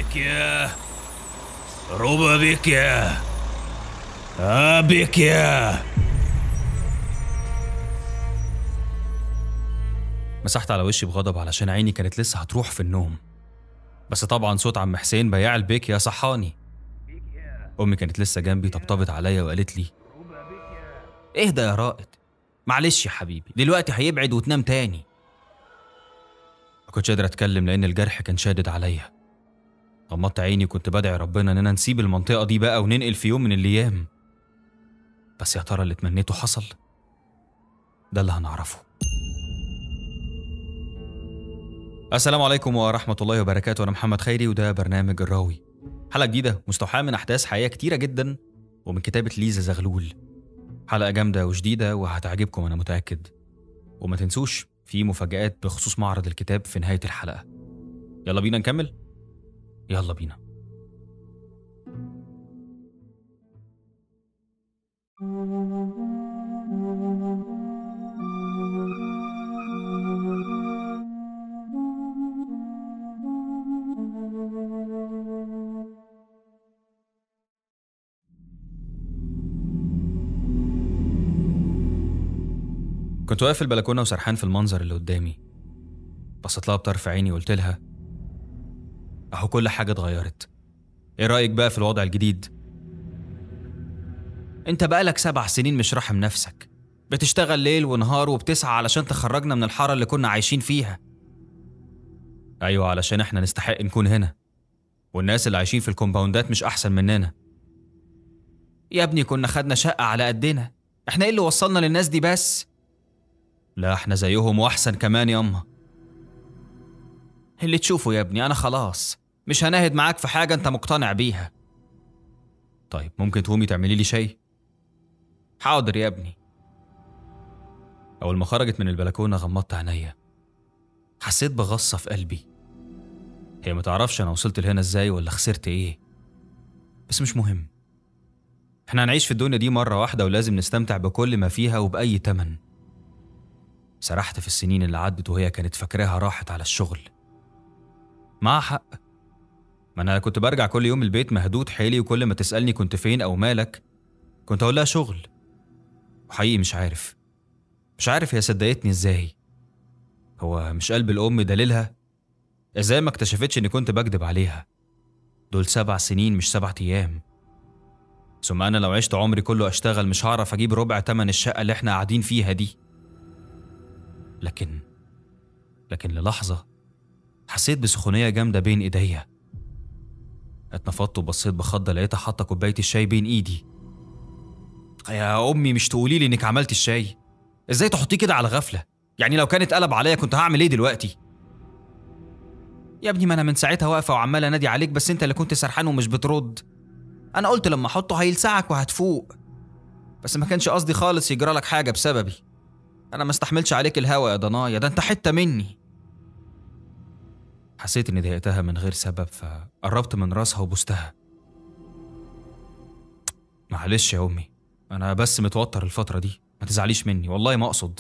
بيكيا روبا بيكيا آه بيكيا مسحت على وشي بغضب علشان عيني كانت لسه هتروح في النوم بس طبعا صوت عم حسين بياع البيكيا صحاني امي كانت لسه جنبي طبطبت عليا وقالت لي اهدى يا رائد معلش يا حبيبي دلوقتي هيبعد وتنام تاني ما كنتش قادر اتكلم لان الجرح كان شادد عليا غمضت عيني وكنت بدعي ربنا اننا نسيب المنطقه دي بقى وننقل في يوم من الايام بس يا ترى اللي تمنيته حصل ده اللي هنعرفه السلام عليكم ورحمة الله وبركاته أنا محمد خيري وده برنامج الراوي حلقة جديدة مستوحاة من أحداث حقيقية كتيرة جدا ومن كتابة ليزا زغلول حلقة جامدة وجديدة وهتعجبكم أنا متأكد وما تنسوش في مفاجآت بخصوص معرض الكتاب في نهاية الحلقة يلا بينا نكمل يلا بينا كنت واقف في البلكونة وسرحان في المنظر اللي قدامي بصيت لها بطرف عيني وقلت لها أهو كل حاجة اتغيرت إيه رأيك بقى في الوضع الجديد؟ أنت بقالك سبع سنين مش راحم نفسك بتشتغل ليل ونهار وبتسعى علشان تخرجنا من الحارة اللي كنا عايشين فيها أيوة علشان إحنا نستحق نكون هنا والناس اللي عايشين في الكومباوندات مش أحسن مننا يا ابني كنا خدنا شقة على قدنا إحنا إيه اللي وصلنا للناس دي بس؟ لا احنا زيهم واحسن كمان ياما اللي تشوفه يا ابني انا خلاص مش هناهد معاك في حاجه انت مقتنع بيها طيب ممكن تقومي تعملي لي شاي حاضر يا ابني اول ما خرجت من البلكونه غمضت عينيا حسيت بغصه في قلبي هي ما تعرفش انا وصلت لهنا ازاي ولا خسرت ايه بس مش مهم احنا هنعيش في الدنيا دي مره واحده ولازم نستمتع بكل ما فيها وباي تمن سرحت في السنين اللي عدت وهي كانت فاكراها راحت على الشغل معها حق ما انا كنت برجع كل يوم البيت مهدود حيلي وكل ما تسالني كنت فين او مالك كنت اقول لها شغل وحقيقي مش عارف مش عارف هي صدقتني ازاي هو مش قلب الام دليلها ازاي ما اكتشفتش اني كنت بكدب عليها دول سبع سنين مش سبع ايام ثم انا لو عشت عمري كله اشتغل مش هعرف اجيب ربع تمن الشقه اللي احنا قاعدين فيها دي لكن لكن للحظة حسيت بسخونية جامدة بين إيديا اتنفضت وبصيت بخضة لقيتها حاطة كوباية الشاي بين إيدي يا أمي مش تقولي لي إنك عملت الشاي إزاي تحطيه كده على غفلة يعني لو كانت قلب عليا كنت هعمل إيه دلوقتي يا ابني ما أنا من ساعتها واقفة وعمالة أنادي عليك بس أنت اللي كنت سرحان ومش بترد أنا قلت لما أحطه هيلسعك وهتفوق بس ما كانش قصدي خالص يجرى لك حاجة بسببي انا ما استحملش عليك الهوا يا ضنايا ده انت حته مني حسيت اني ضايقتها من غير سبب فقربت من راسها وبوستها معلش يا امي انا بس متوتر الفتره دي ما تزعليش مني والله ما اقصد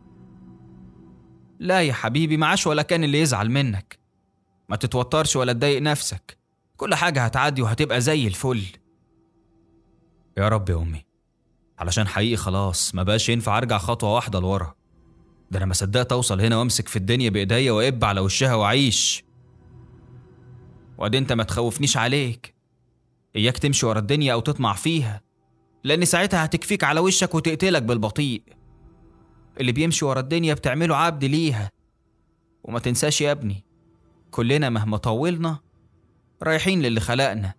لا يا حبيبي معاش ولا كان اللي يزعل منك ما تتوترش ولا تضايق نفسك كل حاجه هتعدي وهتبقى زي الفل يا رب يا امي علشان حقيقي خلاص ما بقاش ينفع ارجع خطوه واحده لورا ده انا ما صدقت اوصل هنا وامسك في الدنيا بايديا واب على وشها واعيش وادي انت ما تخوفنيش عليك اياك تمشي ورا الدنيا او تطمع فيها لان ساعتها هتكفيك على وشك وتقتلك بالبطيء اللي بيمشي ورا الدنيا بتعمله عبد ليها وما تنساش يا ابني كلنا مهما طولنا رايحين للي خلقنا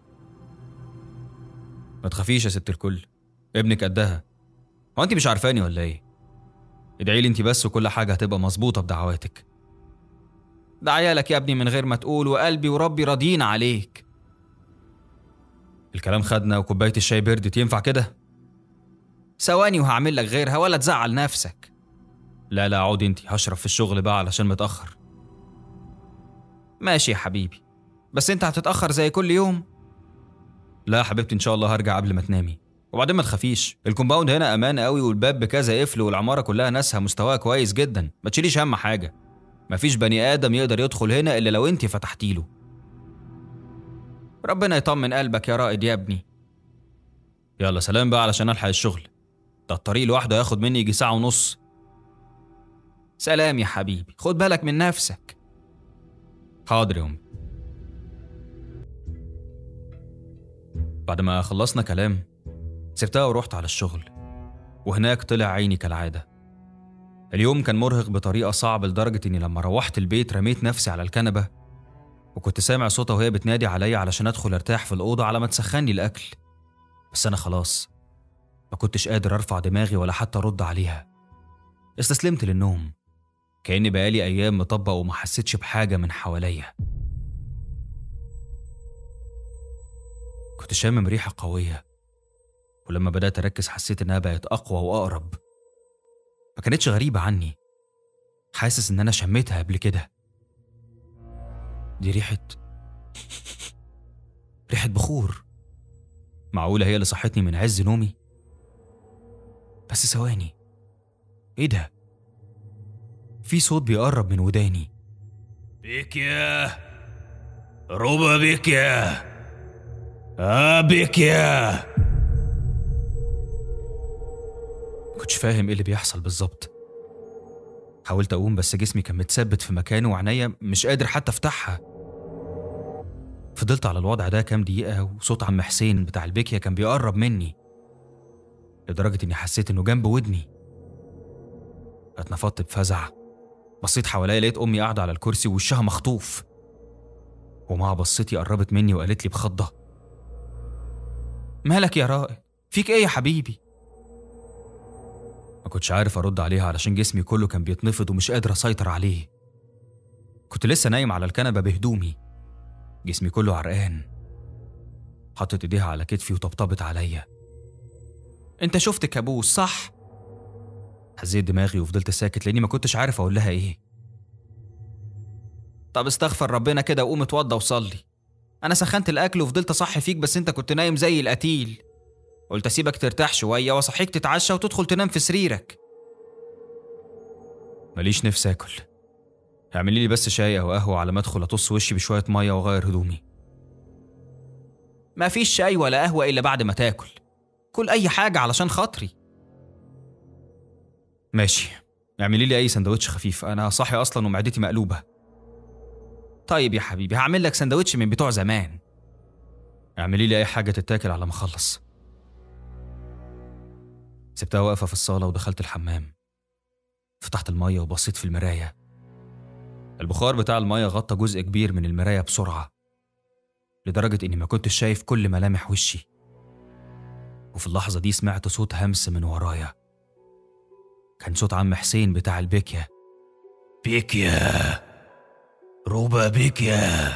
ما تخافيش يا ست الكل ابنك قدها هو انت مش عارفاني ولا ايه ادعي لي انت بس وكل حاجه هتبقى مظبوطه بدعواتك ده عيالك يا ابني من غير ما تقول وقلبي وربي راضيين عليك الكلام خدنا وكوبايه الشاي بردت ينفع كده ثواني وهعمل لك غيرها ولا تزعل نفسك لا لا اقعدي انت هشرب في الشغل بقى علشان متاخر ماشي يا حبيبي بس انت هتتاخر زي كل يوم لا يا حبيبتي ان شاء الله هرجع قبل ما تنامي وبعدين ما تخافيش الكومباوند هنا امان قوي والباب بكذا قفل والعماره كلها ناسها مستواها كويس جدا ما تشيليش هم حاجه مفيش بني ادم يقدر يدخل هنا الا لو انت فتحتي له ربنا يطمن قلبك يا رائد يا ابني يلا سلام بقى علشان الحق الشغل ده الطريق لوحده هياخد مني يجي ساعة ونص سلام يا حبيبي خد بالك من نفسك حاضر يا أمي بعد ما خلصنا كلام سبتها ورحت على الشغل وهناك طلع عيني كالعادة اليوم كان مرهق بطريقة صعبة لدرجة إني لما روحت البيت رميت نفسي على الكنبة وكنت سامع صوتها وهي بتنادي عليا علشان أدخل أرتاح في الأوضة على ما تسخني الأكل بس أنا خلاص ما كنتش قادر أرفع دماغي ولا حتى أرد عليها استسلمت للنوم كأني بقالي أيام مطبق وما حسيتش بحاجة من حواليا كنت شامم ريحة قوية ولما بدأت أركز حسيت إنها بقت أقوى وأقرب ما كانتش غريبة عني حاسس إن أنا شميتها قبل كده دي ريحة ريحة بخور معقولة هي اللي صحتني من عز نومي بس ثواني ايه ده في صوت بيقرب من وداني بيك يا روبا بيك يا آه بيك يا كنتش فاهم ايه اللي بيحصل بالظبط حاولت اقوم بس جسمي كان متثبت في مكانه وعينيا مش قادر حتى افتحها فضلت على الوضع ده كام دقيقة وصوت عم حسين بتاع البيكيا كان بيقرب مني لدرجة إني حسيت إنه جنب ودني اتنفضت بفزع بصيت حواليا لقيت أمي قاعدة على الكرسي ووشها مخطوف ومع بصتي قربت مني وقالت لي بخضة مالك يا رائد فيك ايه يا حبيبي ما كنتش عارف ارد عليها علشان جسمي كله كان بيتنفض ومش قادر اسيطر عليه كنت لسه نايم على الكنبه بهدومي جسمي كله عرقان حطت ايديها على كتفي وطبطبت عليا انت شفت كابوس صح هزيت دماغي وفضلت ساكت لاني ما كنتش عارف اقول لها ايه طب استغفر ربنا كده وقوم اتوضى وصلي انا سخنت الاكل وفضلت اصحي فيك بس انت كنت نايم زي القتيل قلت اسيبك ترتاح شويه واصحيك تتعشى وتدخل تنام في سريرك ماليش نفس اكل اعملي لي بس شاي او قهوه على ما ادخل اطص وشي بشويه ميه واغير هدومي ما فيش شاي ولا قهوه الا بعد ما تاكل كل اي حاجه علشان خاطري ماشي اعملي لي اي سندوتش خفيف انا صاحي اصلا ومعدتي مقلوبه طيب يا حبيبي هعمل لك سندوتش من بتوع زمان اعملي لي اي حاجه تتاكل على ما اخلص سبتها واقفه في الصاله ودخلت الحمام فتحت الميه وبصيت في المرايه البخار بتاع الميه غطى جزء كبير من المرايه بسرعه لدرجه اني ما كنتش شايف كل ملامح وشي وفي اللحظه دي سمعت صوت همس من ورايا كان صوت عم حسين بتاع البيكيا بيك يا روبا بيك يا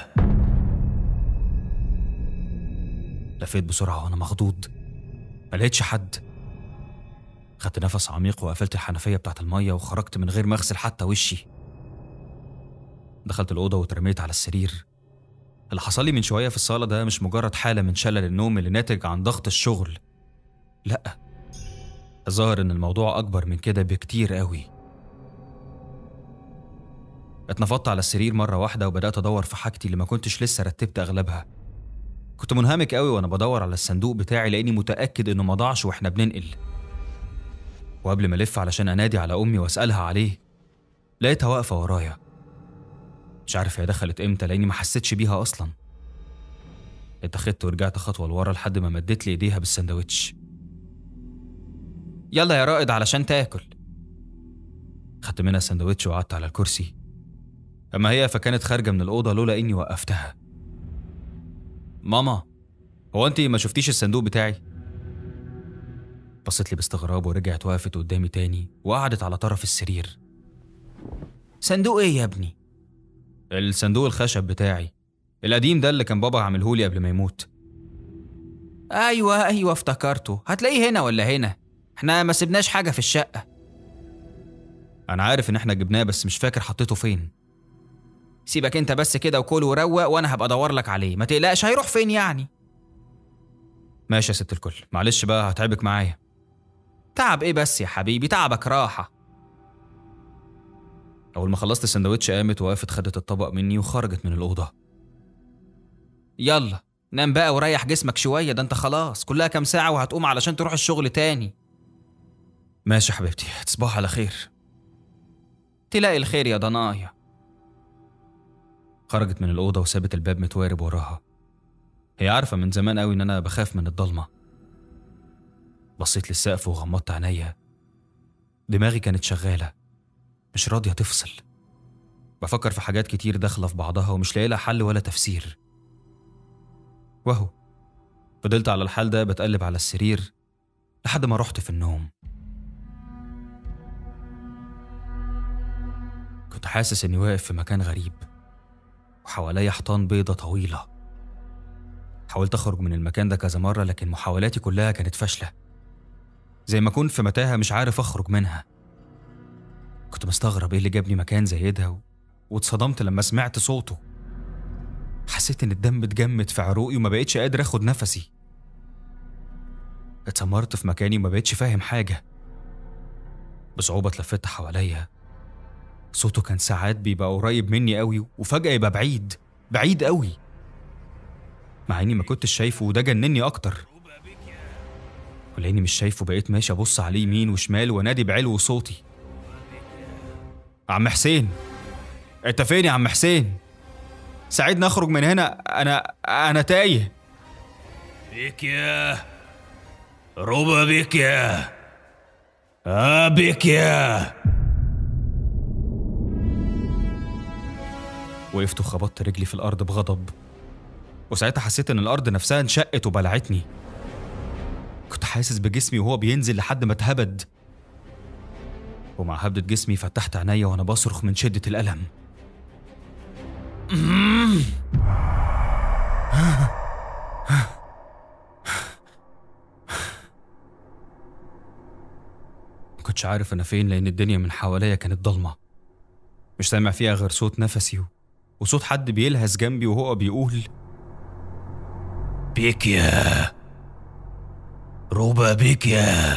لفيت بسرعة وأنا مخضوض ما لقيتش حد خدت نفس عميق وقفلت الحنفية بتاعت المية وخرجت من غير ما أغسل حتى وشي دخلت الأوضة واترميت على السرير اللي حصل لي من شوية في الصالة ده مش مجرد حالة من شلل النوم اللي ناتج عن ضغط الشغل لأ الظاهر إن الموضوع أكبر من كده بكتير قوي اتنفضت على السرير مرة واحدة وبدأت أدور في حاجتي اللي ما كنتش لسه رتبت أغلبها كنت منهمك قوي وأنا بدور على الصندوق بتاعي لأني متأكد إنه ما ضاعش وإحنا بننقل وقبل ما ألف علشان أنادي على أمي وأسألها عليه لقيتها واقفة ورايا مش عارف هي دخلت إمتى لأني ما حسيتش بيها أصلا اتخذت ورجعت خطوة لورا لحد ما مدت لي إيديها بالسندوتش يلا يا رائد علشان تاكل خدت منها السندوتش وقعدت على الكرسي أما هي فكانت خارجة من الأوضة لولا إني وقفتها ماما هو أنت ما شفتيش الصندوق بتاعي؟ بصت لي باستغراب ورجعت وقفت قدامي تاني وقعدت على طرف السرير صندوق ايه يا ابني؟ الصندوق الخشب بتاعي القديم ده اللي كان بابا عاملهولي قبل ما يموت ايوه ايوه افتكرته هتلاقيه هنا ولا هنا احنا ما سبناش حاجه في الشقه انا عارف ان احنا جبناه بس مش فاكر حطيته فين سيبك انت بس كده وكل وروق وانا هبقى ادور لك عليه ما تقلقش هيروح فين يعني ماشي يا ست الكل معلش بقى هتعبك معايا تعب ايه بس يا حبيبي تعبك راحه اول ما خلصت السندوتش قامت وقفت خدت الطبق مني وخرجت من الاوضه يلا نام بقى وريح جسمك شوية ده انت خلاص كلها كام ساعة وهتقوم علشان تروح الشغل تاني ماشي يا حبيبتي تصبح على خير تلاقي الخير يا ضنايا خرجت من الأوضة وسابت الباب متوارب وراها هي عارفة من زمان قوي إن أنا بخاف من الضلمة بصيت للسقف وغمضت عينيا دماغي كانت شغالة مش راضية تفصل بفكر في حاجات كتير داخلة في بعضها ومش لاقي لها حل ولا تفسير وهو فضلت على الحال ده بتقلب على السرير لحد ما رحت في النوم كنت حاسس اني واقف في مكان غريب وحواليا حيطان بيضة طويلة حاولت أخرج من المكان ده كذا مرة لكن محاولاتي كلها كانت فاشلة زي ما أكون في متاهة مش عارف أخرج منها كنت مستغرب إيه اللي جابني مكان زي ده و- واتصدمت لما سمعت صوته حسيت إن الدم اتجمد في عروقي وما بقتش قادر آخد نفسي اتسمرت في مكاني وما بقتش فاهم حاجة بصعوبة اتلفت حواليا صوته كان ساعات بيبقى قريب مني قوي وفجأة يبقى بعيد بعيد قوي مع اني ما كنتش شايفه وده جنني اكتر ولاني مش شايفه بقيت ماشي ابص عليه يمين وشمال وانادي بعلو صوتي عم حسين انت فين يا عم حسين ساعدني اخرج من هنا انا انا تايه بك يا ربا بك يا آه بك يا وقفت وخبطت رجلي في الارض بغضب وساعتها حسيت ان الارض نفسها انشقت وبلعتني كنت حاسس بجسمي وهو بينزل لحد ما اتهبد ومع هبدة جسمي فتحت عينيا وانا بصرخ من شدة الألم ما كنتش عارف انا فين لان الدنيا من حواليا كانت ضلمه مش سامع فيها غير صوت نفسي وصوت حد بيلهس جنبي وهو بيقول بك يا ربا بك يا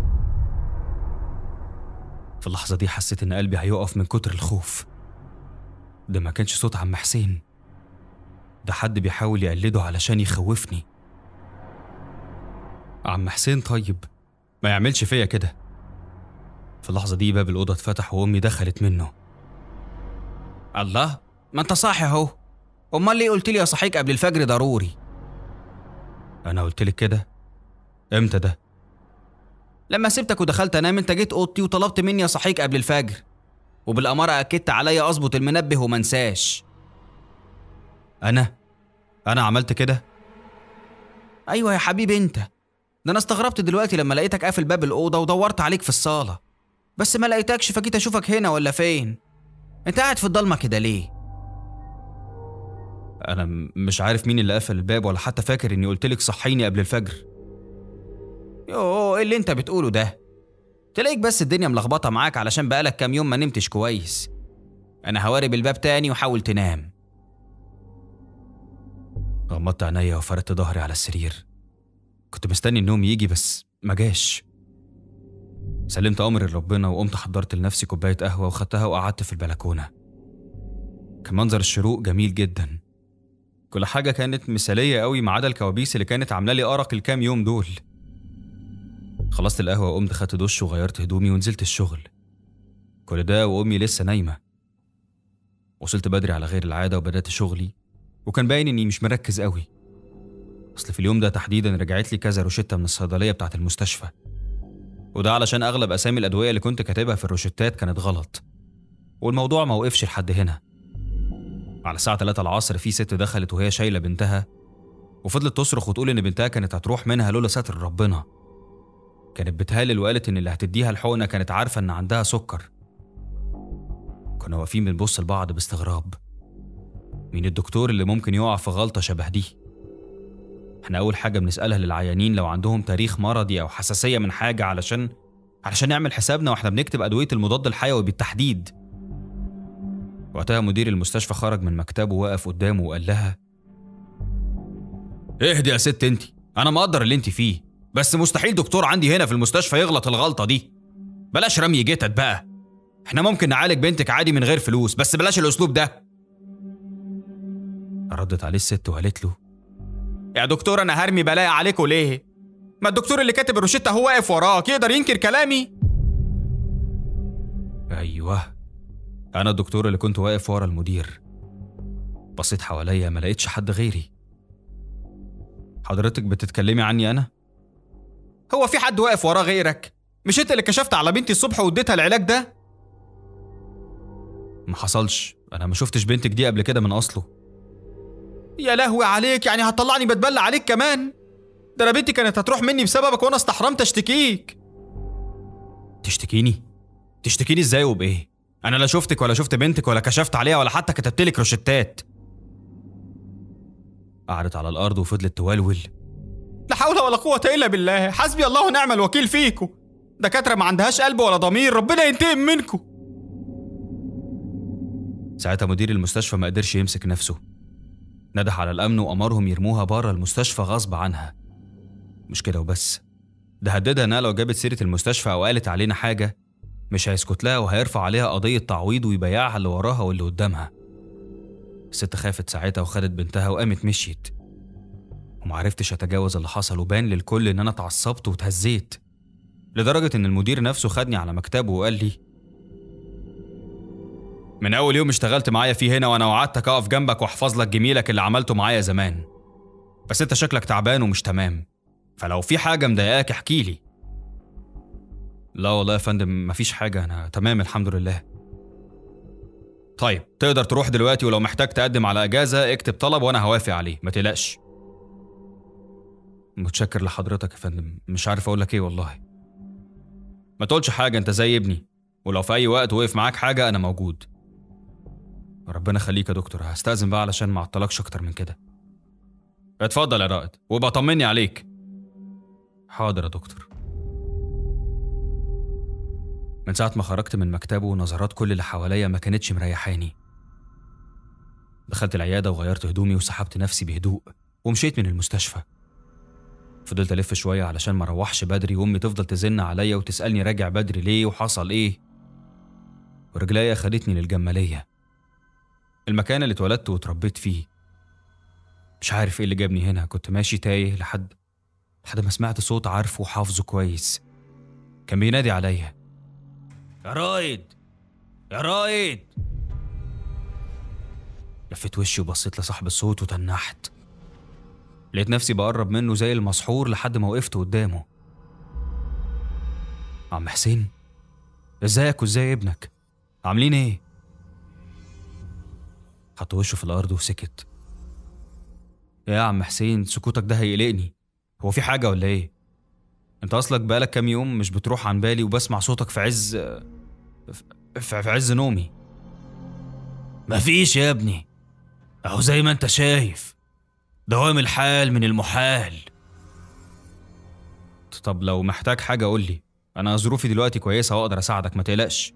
في اللحظة دي حسيت إن قلبي هيقف من كتر الخوف ده ما كانش صوت عم حسين ده حد بيحاول يقلده علشان يخوفني عم حسين طيب ما يعملش فيا كده في اللحظة دي باب الأوضة اتفتح وأمي دخلت منه الله ما انت صاحي اهو امال ليه قلت لي اصحيك قبل الفجر ضروري انا قلت لك كده امتى ده لما سبتك ودخلت انام انت جيت اوضتي وطلبت مني اصحيك قبل الفجر وبالاماره اكدت عليا اظبط المنبه ومنساش انا انا عملت كده ايوه يا حبيبي انت ده انا استغربت دلوقتي لما لقيتك قافل باب الاوضه ودورت عليك في الصاله بس ما لقيتكش فجيت اشوفك هنا ولا فين انت قاعد في الضلمه كده ليه انا م- مش عارف مين اللي قفل الباب ولا حتى فاكر اني قلت لك صحيني قبل الفجر يوه ايه اللي انت بتقوله ده تلاقيك بس الدنيا ملخبطه معاك علشان بقالك كام يوم ما نمتش كويس انا هوارب الباب تاني وحاول تنام غمضت عينيا وفردت ظهري على السرير كنت مستني النوم يجي بس ما جاش سلمت امري لربنا وقمت حضرت لنفسي كوبايه قهوه وخدتها وقعدت في البلكونه كان منظر الشروق جميل جدا كل حاجه كانت مثاليه قوي ما عدا الكوابيس اللي كانت عامله لي ارق الكام يوم دول خلصت القهوه وقمت خدت دش وغيرت هدومي ونزلت الشغل كل ده وامي لسه نايمه وصلت بدري على غير العاده وبدات شغلي وكان باين اني مش مركز قوي اصل في اليوم ده تحديدا رجعت لي كذا روشته من الصيدليه بتاعه المستشفى وده علشان اغلب اسامي الادويه اللي كنت كاتبها في الروشتات كانت غلط والموضوع ما وقفش لحد هنا على الساعه 3 العصر في ست دخلت وهي شايله بنتها وفضلت تصرخ وتقول ان بنتها كانت هتروح منها لولا ستر ربنا كانت بتهلل وقالت ان اللي هتديها الحقنه كانت عارفه ان عندها سكر كنا واقفين بنبص لبعض باستغراب مين الدكتور اللي ممكن يقع في غلطه شبه دي احنا اول حاجه بنسالها للعيانين لو عندهم تاريخ مرضي او حساسيه من حاجه علشان علشان نعمل حسابنا واحنا بنكتب ادويه المضاد الحيوي بالتحديد وقتها مدير المستشفى خرج من مكتبه ووقف قدامه وقال لها اهدي يا ست انت انا مقدر اللي انت فيه بس مستحيل دكتور عندي هنا في المستشفى يغلط الغلطه دي بلاش رمي جتت بقى احنا ممكن نعالج بنتك عادي من غير فلوس بس بلاش الاسلوب ده ردت عليه الست وقالت له يا دكتور انا هرمي بلاء عليكوا ليه ما الدكتور اللي كاتب الروشته هو واقف وراك يقدر ينكر كلامي ايوه انا الدكتور اللي كنت واقف ورا المدير بصيت حواليا ما لقيتش حد غيري حضرتك بتتكلمي عني انا هو في حد واقف وراه غيرك مش انت اللي كشفت على بنتي الصبح واديتها العلاج ده ما حصلش انا ما شفتش بنتك دي قبل كده من اصله يا لهوي عليك يعني هتطلعني بتبلى عليك كمان ده انا بنتي كانت هتروح مني بسببك وانا استحرمت اشتكيك تشتكيني تشتكيني ازاي وبايه انا لا شفتك ولا شفت بنتك ولا كشفت عليها ولا حتى كتبت لك روشتات قعدت على الارض وفضلت تولول لا حول ولا قوه الا بالله حسبي الله ونعم الوكيل فيكم دكاتره ما عندهاش قلب ولا ضمير ربنا ينتقم منكم ساعتها مدير المستشفى ما قدرش يمسك نفسه نده على الامن وامرهم يرموها بره المستشفى غصب عنها مش كده وبس ده هددها انها لو جابت سيره المستشفى او قالت علينا حاجه مش هيسكت لها وهيرفع عليها قضيه تعويض ويبيعها اللي وراها واللي قدامها الست خافت ساعتها وخدت بنتها وقامت مشيت ومعرفتش اتجاوز اللي حصل وبان للكل ان انا اتعصبت واتهزيت لدرجه ان المدير نفسه خدني على مكتبه وقال لي من اول يوم اشتغلت معايا فيه هنا وانا وعدتك اقف جنبك واحفظ لك جميلك اللي عملته معايا زمان بس انت شكلك تعبان ومش تمام فلو في حاجه مضايقاك احكي لي لا والله يا فندم مفيش حاجه انا تمام الحمد لله طيب تقدر تروح دلوقتي ولو محتاج تقدم على اجازه اكتب طلب وانا هوافق عليه ما تقلقش متشكر لحضرتك يا فندم مش عارف اقول لك ايه والله ما تقولش حاجه انت زي ابني ولو في اي وقت وقف معاك حاجه انا موجود ربنا يخليك يا دكتور هستأذن بقى علشان ما اعطلكش اكتر من كده اتفضل يا رائد وابقى طمني عليك حاضر يا دكتور من ساعة ما خرجت من مكتبه ونظرات كل اللي حواليا ما كانتش مريحاني دخلت العيادة وغيرت هدومي وسحبت نفسي بهدوء ومشيت من المستشفى فضلت ألف شوية علشان ما أروحش بدري وأمي تفضل تزن عليا وتسألني راجع بدري ليه وحصل إيه ورجليا خدتني للجمالية المكان اللي اتولدت واتربيت فيه مش عارف ايه اللي جابني هنا كنت ماشي تايه لحد لحد ما سمعت صوت عارفه وحافظه كويس كان بينادي عليا يا رايد يا رايد لفيت وشي وبصيت لصاحب الصوت وتنحت لقيت نفسي بقرب منه زي المسحور لحد ما وقفت قدامه عم حسين ازيك وازاي ابنك عاملين ايه حط وشه في الارض وسكت يا عم حسين سكوتك ده هيقلقني هو في حاجه ولا ايه انت اصلك بقالك كام يوم مش بتروح عن بالي وبسمع صوتك في عز في في عز نومي مفيش يا ابني اهو زي ما انت شايف دوام الحال من المحال طب لو محتاج حاجه قول لي انا ظروفي دلوقتي كويسه واقدر اساعدك ما تقلقش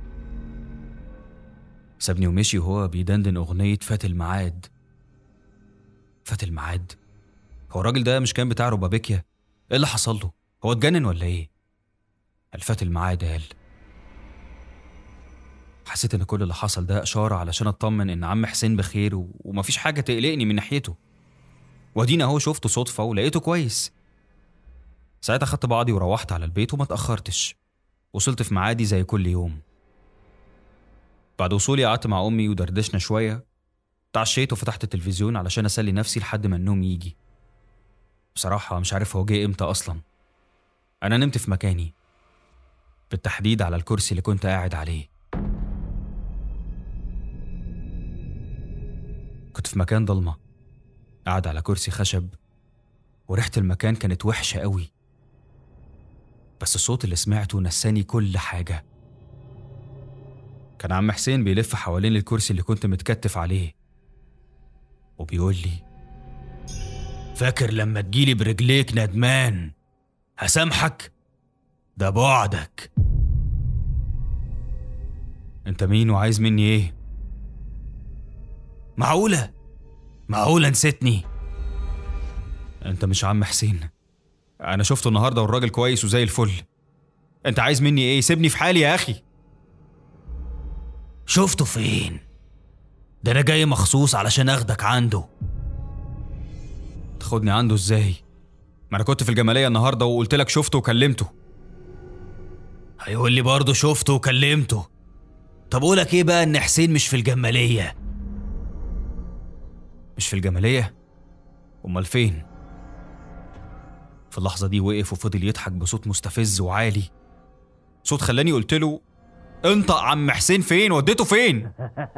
سابني ومشي وهو بيدندن اغنيه فات الميعاد فات الميعاد هو الراجل ده مش كان بتاع روبابيكيا ايه اللي حصل له هو اتجنن ولا ايه قال فات الميعاد قال حسيت ان كل اللي حصل ده اشاره علشان اطمن ان عم حسين بخير و... ومفيش حاجه تقلقني من ناحيته وادينا اهو شفته صدفه ولقيته كويس ساعتها خدت بعضي وروحت على البيت وما اتاخرتش وصلت في ميعادي زي كل يوم بعد وصولي قعدت مع امي ودردشنا شويه اتعشيت وفتحت التلفزيون علشان اسلي نفسي لحد ما النوم يجي بصراحه مش عارف هو جه امتى اصلا انا نمت في مكاني بالتحديد على الكرسي اللي كنت قاعد عليه كنت في مكان ضلمه قاعد على كرسي خشب وريحه المكان كانت وحشه قوي بس الصوت اللي سمعته نساني كل حاجه كان عم حسين بيلف حوالين الكرسي اللي كنت متكتف عليه وبيقول لي فاكر لما تجيلي برجليك ندمان هسامحك ده بعدك انت مين وعايز مني ايه معقولة معقولة نسيتني انت مش عم حسين انا شفته النهارده والراجل كويس وزي الفل انت عايز مني ايه سيبني في حالي يا اخي شفته فين ده انا جاي مخصوص علشان اخدك عنده تاخدني عنده ازاي ما انا كنت في الجماليه النهارده وقلت لك شفته وكلمته هيقول لي برضه شفته وكلمته طب اقولك ايه بقى ان حسين مش في الجماليه مش في الجماليه امال فين في اللحظه دي وقف وفضل يضحك بصوت مستفز وعالي صوت خلاني قلت له انطق عم حسين فين وديته فين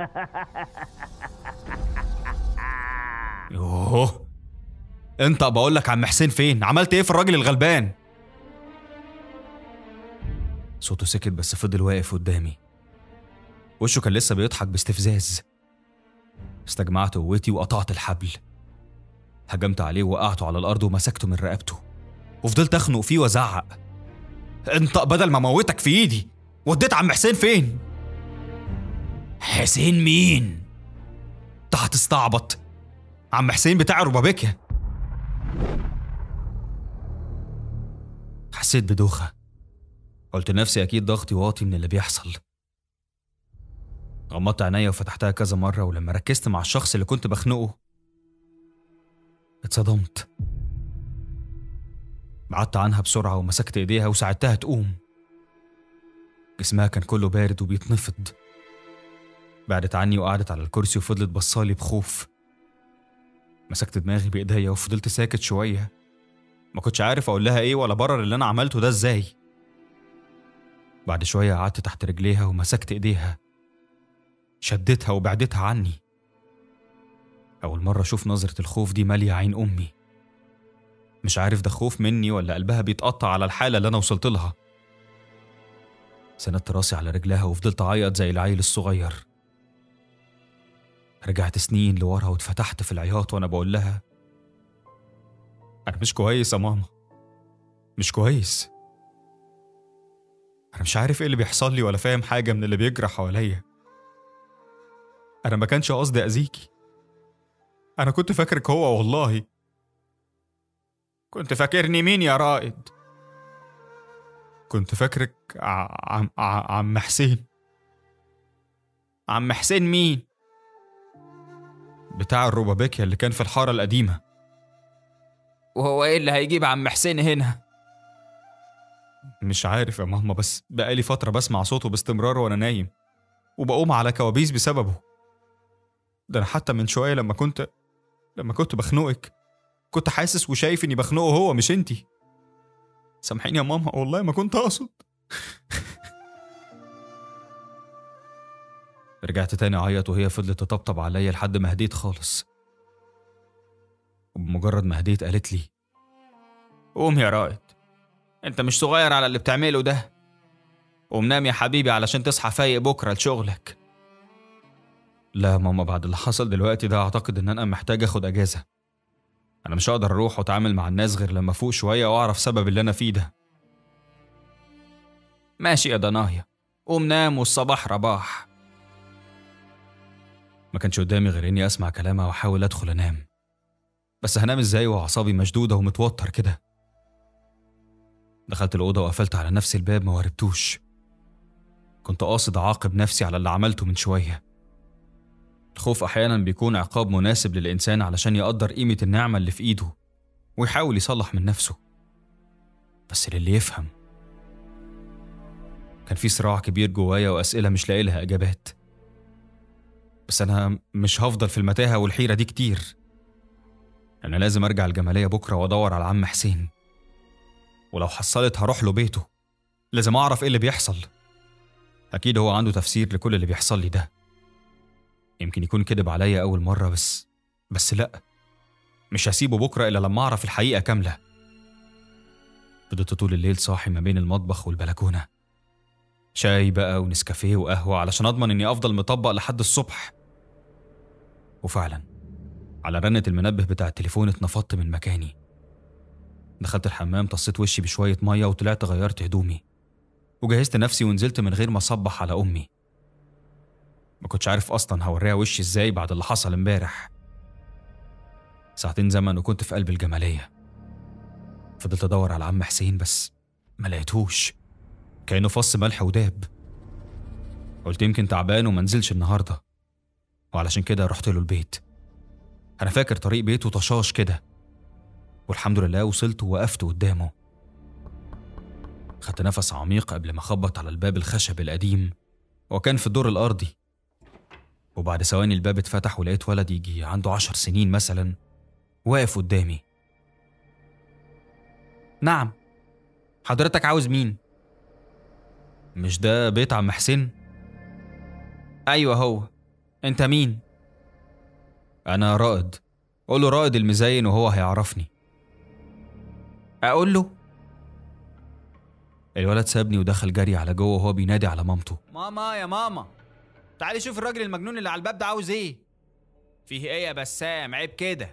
يوه انطق بقول لك عم حسين فين عملت ايه في الراجل الغلبان صوته سكت بس فضل واقف قدامي وشه كان لسه بيضحك باستفزاز استجمعت قوتي وقطعت الحبل هجمت عليه ووقعته على الارض ومسكته من رقبته وفضلت اخنق فيه وازعق انطق بدل ما موتك في ايدي وديت عم حسين فين حسين مين انت هتستعبط عم حسين بتاع ربابيكيا حسيت بدوخة قلت لنفسي أكيد ضغطي واطي من اللي بيحصل غمضت عينيا وفتحتها كذا مرة ولما ركزت مع الشخص اللي كنت بخنقه اتصدمت بعدت عنها بسرعة ومسكت إيديها وساعدتها تقوم جسمها كان كله بارد وبيتنفض بعدت عني وقعدت على الكرسي وفضلت بصالي بخوف مسكت دماغي بإيديا وفضلت ساكت شوية ما كنتش عارف أقول لها إيه ولا برر اللي أنا عملته ده إزاي بعد شوية قعدت تحت رجليها ومسكت إيديها شدتها وبعدتها عني أول مرة أشوف نظرة الخوف دي مالية عين أمي مش عارف ده خوف مني ولا قلبها بيتقطع على الحالة اللي أنا وصلت لها سندت راسي على رجلها وفضلت أعيط زي العيل الصغير رجعت سنين لورا واتفتحت في العياط وأنا بقول لها أنا مش كويس يا ماما مش كويس أنا مش عارف إيه اللي بيحصل لي ولا فاهم حاجة من اللي بيجرى حواليا أنا ما كانش قصدي أذيكي أنا كنت فاكرك هو والله كنت فاكرني مين يا رائد كنت فاكرك ع- عم ع- عم حسين عم حسين مين بتاع الروبابيكيا اللي كان في الحارة القديمة وهو ايه اللي هيجيب عم حسين هنا مش عارف يا ماما بس بقالي فترة بسمع صوته باستمرار وأنا نايم وبقوم على كوابيس بسببه ده أنا حتى من شوية لما كنت لما كنت بخنقك كنت حاسس وشايف إني بخنقه هو مش إنتي سامحيني يا ماما والله ما كنت أقصد رجعت تاني أعيط وهي فضلت تطبطب عليا لحد ما هديت خالص وبمجرد ما هديت قالت لي قوم يا رائد انت مش صغير على اللي بتعمله ده قوم نام يا حبيبي علشان تصحى فايق بكره لشغلك لا ماما بعد اللي حصل دلوقتي ده اعتقد ان انا محتاج اخد اجازه انا مش هقدر اروح واتعامل مع الناس غير لما افوق شويه واعرف سبب اللي انا فيه ده ماشي يا ضنايا قوم نام والصباح رباح ما كانش قدامي غير اني اسمع كلامها واحاول ادخل انام بس هنام ازاي واعصابي مشدوده ومتوتر كده دخلت الاوضه وقفلت على نفسي الباب ما واربتوش كنت قاصد اعاقب نفسي على اللي عملته من شويه الخوف احيانا بيكون عقاب مناسب للانسان علشان يقدر قيمه النعمه اللي في ايده ويحاول يصلح من نفسه بس للي يفهم كان في صراع كبير جوايا واسئله مش لاقي لها اجابات بس انا مش هفضل في المتاهه والحيره دي كتير انا لازم ارجع الجماليه بكره وادور على عم حسين ولو حصلت هروح له بيته لازم اعرف ايه اللي بيحصل اكيد هو عنده تفسير لكل اللي بيحصل لي ده يمكن يكون كذب عليا اول مره بس بس لا مش هسيبه بكره الا لما اعرف الحقيقه كامله فضلت طول الليل صاحي ما بين المطبخ والبلكونه شاي بقى ونسكافيه وقهوه علشان اضمن اني افضل مطبق لحد الصبح وفعلا على رنة المنبه بتاع التليفون اتنفضت من مكاني دخلت الحمام طصيت وشي بشوية مية وطلعت غيرت هدومي وجهزت نفسي ونزلت من غير ما اصبح على أمي ما كنتش عارف أصلا هوريها وشي ازاي بعد اللي حصل امبارح ساعتين زمن وكنت في قلب الجمالية فضلت أدور على عم حسين بس ما لقيتهوش كأنه فص ملح وداب قلت يمكن تعبان وما نزلش النهارده وعلشان كده رحت له البيت أنا فاكر طريق بيته طشاش كده والحمد لله وصلت ووقفت قدامه خدت نفس عميق قبل ما اخبط على الباب الخشب القديم وكان في الدور الأرضي وبعد ثواني الباب اتفتح ولقيت ولد يجي عنده عشر سنين مثلا واقف قدامي نعم حضرتك عاوز مين مش ده بيت عم حسين؟ ايوه هو انت مين أنا رائد قول له رائد المزين وهو هيعرفني اقول له الولد سابني ودخل جري على جوه وهو بينادي على مامته ماما يا ماما تعالي شوف الراجل المجنون اللي على الباب ده عاوز ايه فيه ايه يا بسام عيب كده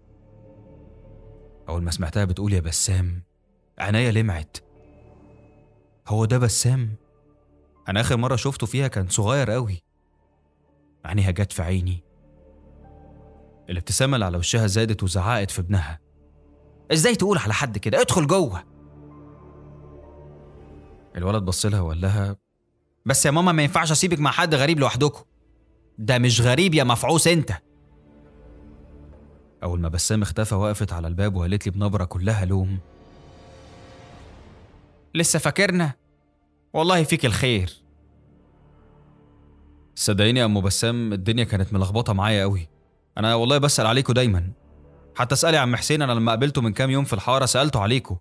أول ما سمعتها بتقول يا بسام عينيا لمعت هو ده بسام أنا آخر مرة شفته فيها كان صغير قوي عينيها جت في عيني الابتسامة اللي على وشها زادت وزعقت في ابنها ازاي تقول على حد كده ادخل جوه الولد بص لها وقال لها بس يا ماما ما ينفعش اسيبك مع حد غريب لوحدكم ده مش غريب يا مفعوص انت أول ما بسام اختفى وقفت على الباب وقالت لي بنبرة كلها لوم لسه فاكرنا والله فيك الخير صدقيني يا أم بسام الدنيا كانت ملخبطة معايا قوي أنا والله بسأل عليكم دايما حتى اسألي عم حسين أنا لما قابلته من كام يوم في الحارة سألته عليكم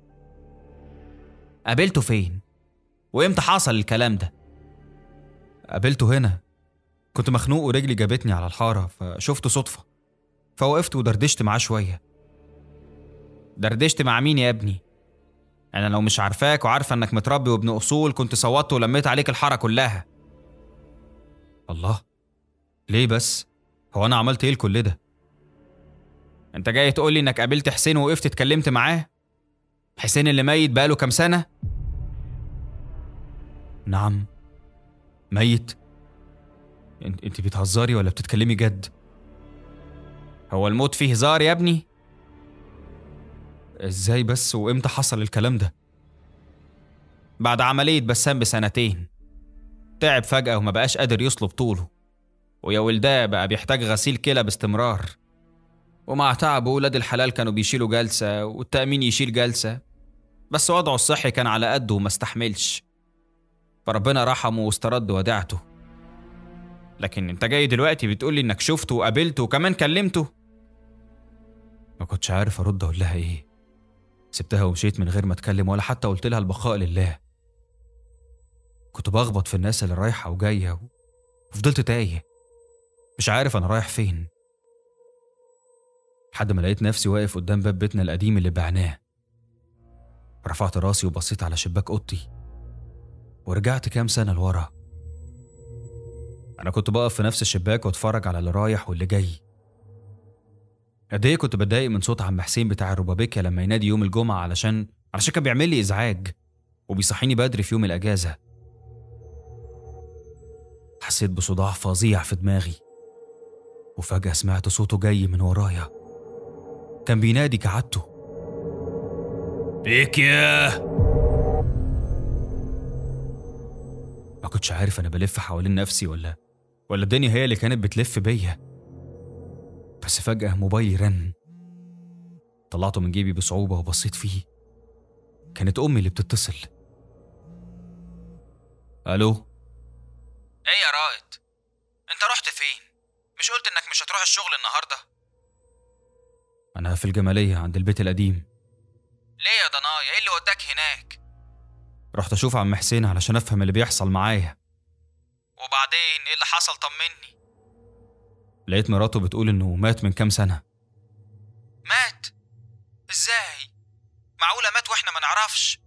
قابلته فين وامتى حصل الكلام ده قابلته هنا كنت مخنوق ورجلي جابتني على الحارة فشفته صدفة فوقفت ودردشت معاه شوية دردشت مع مين يا ابني انا لو مش عارفاك وعارفه انك متربي وابن اصول كنت صوتت ولميت عليك الحاره كلها الله ليه بس هو أنا عملت إيه لكل ده انت جاي تقول لي انك قابلت حسين ووقفت اتكلمت معاه حسين اللي ميت بقاله كام سنه نعم ميت انت انت بتهزري ولا بتتكلمي جد هو الموت فيه هزار يا ابني ازاي بس وامتى حصل الكلام ده بعد عمليه بسام بسنتين تعب فجاه وما بقاش قادر يصلب طوله ويا ولداه بقى بيحتاج غسيل كلى باستمرار ومع تعبه ولاد الحلال كانوا بيشيلوا جلسة والتأمين يشيل جلسة بس وضعه الصحي كان على قده وما استحملش فربنا رحمه واسترد وديعته لكن انت جاي دلوقتي بتقولي انك شفته وقابلته وكمان كلمته ما كنتش عارف ارد اقول لها ايه سبتها ومشيت من غير ما اتكلم ولا حتى قلت لها البقاء لله كنت بخبط في الناس اللي رايحه وجايه وفضلت تايه مش عارف انا رايح فين لحد ما لقيت نفسي واقف قدام باب بيتنا القديم اللي بعناه رفعت راسي وبصيت على شباك اوضتي ورجعت كام سنه لورا انا كنت بقف في نفس الشباك واتفرج على اللي رايح واللي جاي قد ايه كنت بتضايق من صوت عم حسين بتاع الربابيكيا لما ينادي يوم الجمعه علشان علشان كان بيعمل لي ازعاج وبيصحيني بدري في يوم الاجازه حسيت بصداع فظيع في دماغي وفجأة سمعت صوته جاي من ورايا كان بينادي كعادته بيك يا ما كنتش عارف أنا بلف حوالين نفسي ولا ولا الدنيا هي اللي كانت بتلف بيا بس فجأة موبايلي رن طلعته من جيبي بصعوبة وبصيت فيه كانت أمي اللي بتتصل ألو ايه يا رائد انت رحت فين مش قلت انك مش هتروح الشغل النهارده أنا في الجمالية عند البيت القديم ليه يا ضنايا ايه اللي وداك هناك رحت أشوف عم حسين علشان أفهم اللي بيحصل معايا وبعدين ايه اللي حصل طمني لقيت مراته بتقول إنه مات من كام سنة مات ازاي معقوله مات واحنا ما نعرفش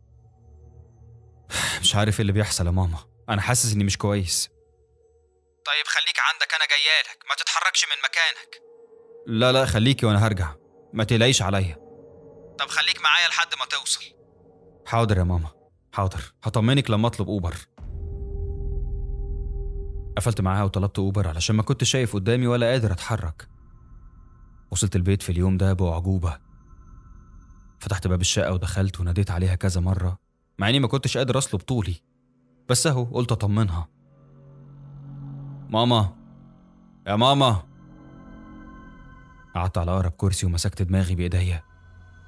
مش عارف إيه اللي بيحصل يا ماما أنا حاسس إني مش كويس طيب خليك عندك انا جايالك ما تتحركش من مكانك لا لا خليكي وأنا هرجع ما تقلقيش عليا طب خليك معايا لحد ما توصل حاضر يا ماما حاضر هطمنك لما اطلب اوبر قفلت معاها وطلبت اوبر علشان ما كنتش شايف قدامي ولا قادر اتحرك وصلت البيت في اليوم ده بأعجوبة فتحت باب الشقة ودخلت وناديت عليها كذا مرة مع اني ما كنتش قادر اصلب طولي بس اهو قلت اطمنها ماما يا ماما قعدت على اقرب كرسي ومسكت دماغي بايديا